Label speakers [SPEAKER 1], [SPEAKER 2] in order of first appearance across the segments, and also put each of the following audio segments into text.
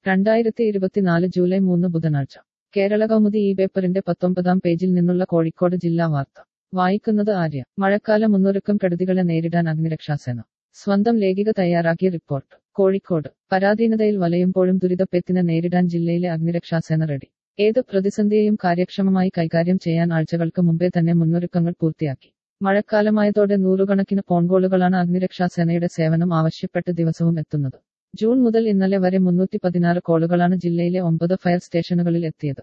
[SPEAKER 1] രണ്ടായിരത്തി ഇരുപത്തിനാല് ജൂലൈ മൂന്ന് ബുധനാഴ്ച കേരള കൗമുദി ഈ പേപ്പറിന്റെ പത്തൊമ്പതാം പേജിൽ നിന്നുള്ള കോഴിക്കോട് ജില്ലാ വാർത്ത വായിക്കുന്നത് ആര്യ മഴക്കാല മുന്നൊരുക്കം കെടുതികളെ നേരിടാൻ അഗ്നിരക്ഷാസേന സ്വന്തം ലേഖിക തയ്യാറാക്കിയ റിപ്പോർട്ട് കോഴിക്കോട് പരാധീനതയിൽ വലയുമ്പോഴും ദുരിതപ്പെത്തിനെ നേരിടാൻ ജില്ലയിലെ അഗ്നിരക്ഷാസേന റെഡി ഏത് പ്രതിസന്ധിയെയും കാര്യക്ഷമമായി കൈകാര്യം ചെയ്യാൻ ആഴ്ചകൾക്ക് മുമ്പേ തന്നെ മുന്നൊരുക്കങ്ങൾ പൂർത്തിയാക്കി മഴക്കാലമായതോടെ നൂറുകണക്കിന് ഫോൺകോളുകളാണ് അഗ്നിരക്ഷാസേനയുടെ സേവനം ആവശ്യപ്പെട്ട് ദിവസവും എത്തുന്നത് ജൂൺ മുതൽ ഇന്നലെ വരെ മുന്നൂറ്റി പതിനാറ് കോളുകളാണ് ജില്ലയിലെ ഒമ്പത് ഫയർ സ്റ്റേഷനുകളിൽ എത്തിയത്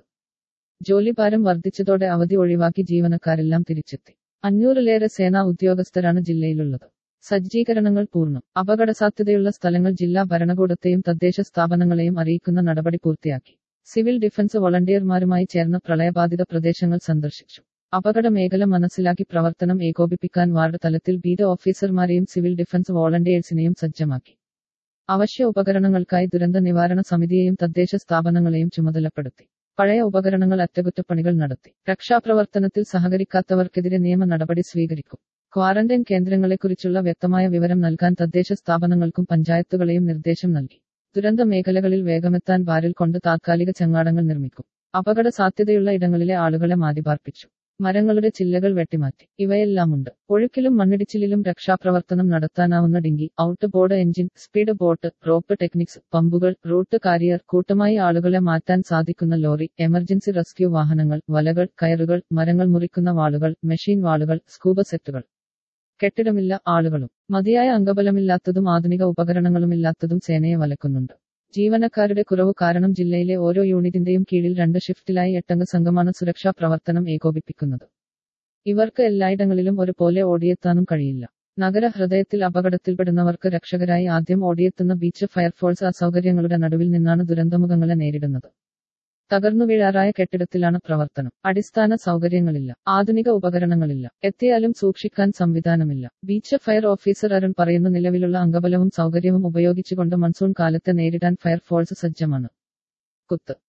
[SPEAKER 1] ജോലിഭാരം വർദ്ധിച്ചതോടെ അവധി ഒഴിവാക്കി ജീവനക്കാരെല്ലാം തിരിച്ചെത്തി അഞ്ഞൂറിലേറെ സേനാ ഉദ്യോഗസ്ഥരാണ് ജില്ലയിലുള്ളത് സജ്ജീകരണങ്ങൾ പൂർണ്ണം അപകട സാധ്യതയുള്ള സ്ഥലങ്ങൾ ജില്ലാ ഭരണകൂടത്തെയും തദ്ദേശ സ്ഥാപനങ്ങളെയും അറിയിക്കുന്ന നടപടി പൂർത്തിയാക്കി സിവിൽ ഡിഫൻസ് വോളണ്ടിയർമാരുമായി ചേർന്ന് പ്രളയബാധിത പ്രദേശങ്ങൾ സന്ദർശിച്ചു അപകട മേഖല മനസ്സിലാക്കി പ്രവർത്തനം ഏകോപിപ്പിക്കാൻ വാർഡ് തലത്തിൽ ബീറ്റ് ഓഫീസർമാരെയും സിവിൽ ഡിഫൻസ് വോളണ്ടിയേഴ്സിനെയും സജ്ജമാക്കി അവശ്യ ഉപകരണങ്ങൾക്കായി ദുരന്ത നിവാരണ സമിതിയെയും തദ്ദേശ സ്ഥാപനങ്ങളെയും ചുമതലപ്പെടുത്തി പഴയ ഉപകരണങ്ങൾ അറ്റകുറ്റപ്പണികൾ നടത്തി രക്ഷാപ്രവർത്തനത്തിൽ സഹകരിക്കാത്തവർക്കെതിരെ നിയമ നടപടി സ്വീകരിക്കും ക്വാറന്റൈൻ കേന്ദ്രങ്ങളെക്കുറിച്ചുള്ള വ്യക്തമായ വിവരം നൽകാൻ തദ്ദേശ സ്ഥാപനങ്ങൾക്കും പഞ്ചായത്തുകളെയും നിർദ്ദേശം നൽകി ദുരന്ത മേഖലകളിൽ വേഗമെത്താൻ ബാരിൽ കൊണ്ട് താത്കാലിക ചെങ്ങാടങ്ങൾ നിർമ്മിക്കും അപകട സാധ്യതയുള്ള ഇടങ്ങളിലെ ആളുകളെ മാറ്റിപാർപ്പിച്ചു മരങ്ങളുടെ ചില്ലകൾ വെട്ടിമാറ്റി ഇവയെല്ലാമുണ്ട് ഒഴുക്കിലും മണ്ണിടിച്ചിലിലും രക്ഷാപ്രവർത്തനം നടത്താനാവുന്ന dinghy outboard engine speed boat rope techniques പമ്പുകൾ റൂട്ട് കാരിയർ കൂട്ടമായി ആളുകളെ മാറ്റാൻ സാധിക്കുന്ന ലോറി എമർജൻസി റെസ്ക്യൂ വാഹനങ്ങൾ വലകൾ കയറുകൾ മരങ്ങൾ മുറിക്കുന്ന വാളുകൾ മെഷീൻ വാളുകൾ സ്കൂബ സെറ്റുകൾ കെട്ടിടമില്ല ആളുകളും മതിയായ അംഗബലമില്ലാത്തതും ആധുനിക ഉപകരണങ്ങളുമില്ലാത്തതും സേനയെ വലക്കുന്നുണ്ട് ജീവനക്കാരുടെ കുറവ് കാരണം ജില്ലയിലെ ഓരോ യൂണിറ്റിന്റെയും കീഴിൽ രണ്ട് ഷിഫ്റ്റിലായി എട്ടംഗ സംഘമാണ് സുരക്ഷാ പ്രവർത്തനം ഏകോപിപ്പിക്കുന്നത് ഇവർക്ക് എല്ലായിടങ്ങളിലും ഒരുപോലെ ഓടിയെത്താനും കഴിയില്ല നഗര ഹൃദയത്തിൽ അപകടത്തിൽപ്പെടുന്നവർക്ക് രക്ഷകരായി ആദ്യം ഓടിയെത്തുന്ന ബീച്ച് ഫയർഫോഴ്സ് അസൗകര്യങ്ങളുടെ നടുവിൽ നിന്നാണ് ദുരന്തമുഖങ്ങളെ നേരിടുന്നത് തകർന്നു വീഴാറായ കെട്ടിടത്തിലാണ് പ്രവർത്തനം അടിസ്ഥാന സൗകര്യങ്ങളില്ല ആധുനിക ഉപകരണങ്ങളില്ല എത്തിയാലും സൂക്ഷിക്കാൻ സംവിധാനമില്ല ബീച്ച് ഫയർ ഓഫീസർ അരുൺ പറയുന്ന നിലവിലുള്ള അംഗബലവും സൗകര്യവും ഉപയോഗിച്ചുകൊണ്ട് മൺസൂൺ കാലത്തെ നേരിടാൻ ഫയർഫോഴ്സ് സജ്ജമാണ് കുത്ത്